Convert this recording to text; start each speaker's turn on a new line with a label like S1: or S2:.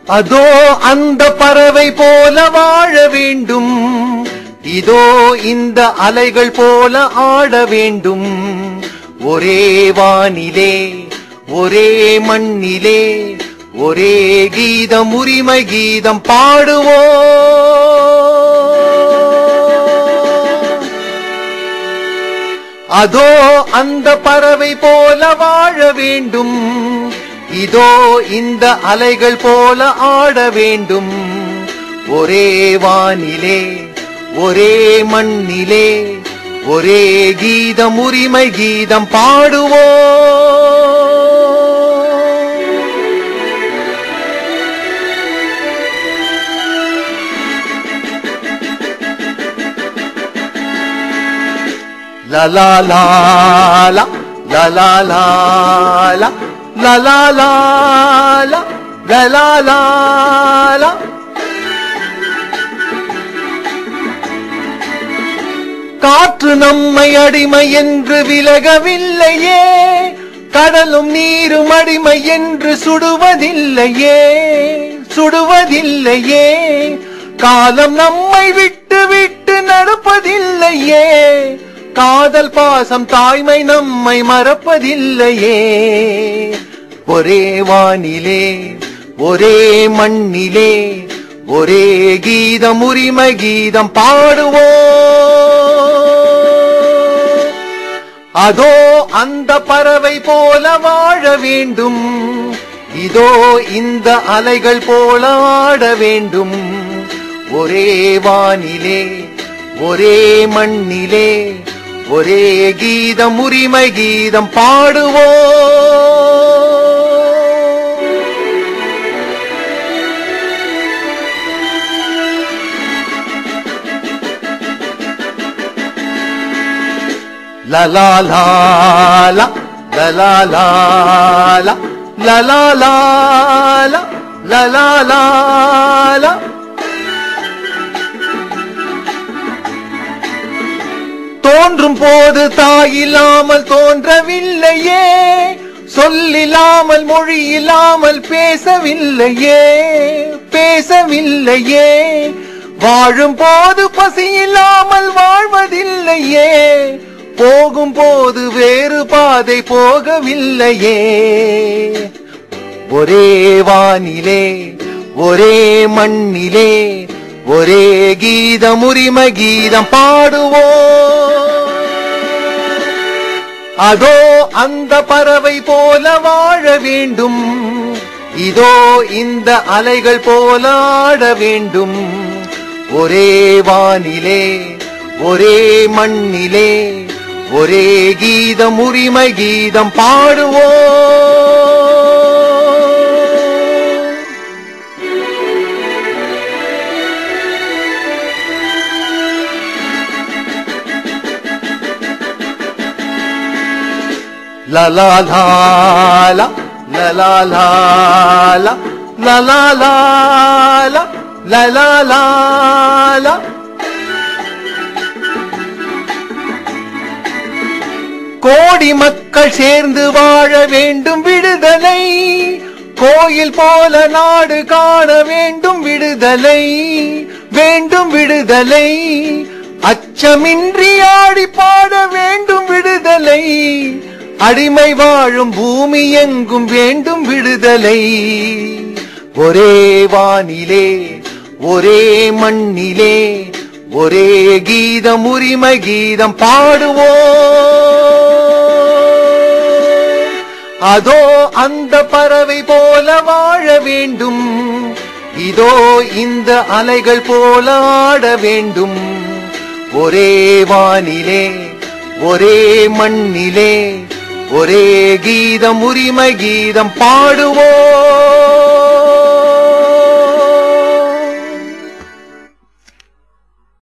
S1: அதோ அந்த பறவை போல வாழ வேண்டும் இதோ இந்த அலைகள் போல ஆட வேண்டும் ஒரே வானிலே ஒரே மண்ணிலே ஒரே கீதம் உரிமை கீதம் பாடுவோம் அதோ அந்த பறவை போல வாழ வேண்டும் இதோ இந்த அலைகள் போல ஆட வேண்டும் ஒரே வானிலே ஒரே மண்ணிலே ஒரே கீதம் உரிமை கீதம் பாடுவோம் La la la la la la la la la la la la la la la la காற்று நம்மை அடிமை என்று விலகவில்லையே கடலும் நீரும் அடிமை என்று சுடுவதில்லையே சுடுவதில்லையே காலம் நம்மை விட்டு விட்டு நடப்பதில்லையே காதல் பாசம் தாய்மை நம்மை மறப்பதில்லையே ஒரே வானிலே ஒரே மண்ணிலே ஒரே கீதம் உரிமை கீதம் பாடுவோம் அதோ அந்த பறவை போல வாழ வேண்டும் இதோ இந்த அலைகள் போல ஆட வேண்டும் ஒரே வானிலே ஒரே மண்ணிலே ஒரே கீதம் உரிமை கீதம் பாடுவோம் La la la la la la la la la la la la la la la la தோன்றும் போது தாயில்லாமல் தோன்றவில்லையே சொல்லில்லாமல் மொழி இல்லாமல் பேசவில்லையே பேசவில்லையே வாழும் போது பசி இல்லாமல் வாழ்வதில்லையே போகும் போது வேறு பாதை போகவில்லையே ஒரே வானிலே ஒரே மண்ணிலே ஒரே கீதம் உரிமை கீதம் பாடுவோம் அதோ அந்த பறவை போல வாழ வேண்டும் இதோ இந்த அலைகள் போல ஆட வேண்டும் ஒரே வானிலே ஒரே மண்ணிலே ஒரே கீதம் உரிமை கீதம் பாடுவோம் La la la la la la la la la la la la la la la la கோடி மக்கள் சேர்ந்து வாழ வேண்டும் விடுதலை கோயில் போல நாடு காண வேண்டும் விடுதலை வேண்டும் விடுதலை அச்சமின்றி ஆடி பாட வேண்டும் விடுதலை அடிமை வாழும் பூமி எங்கும் வேண்டும் விடுதலை ஒரே வானிலே ஒரே மண்ணிலே ஒரே கீதம் உரிமை கீதம் பாடுவோம் அதோ அந்த பறவை போல வாழ வேண்டும் இதோ இந்த அலைகள் போல ஆட வேண்டும் ஒரே வானிலே ஒரே மண்ணிலே ஒரே கீதம் உரிமை கீதம் பாடுவோம்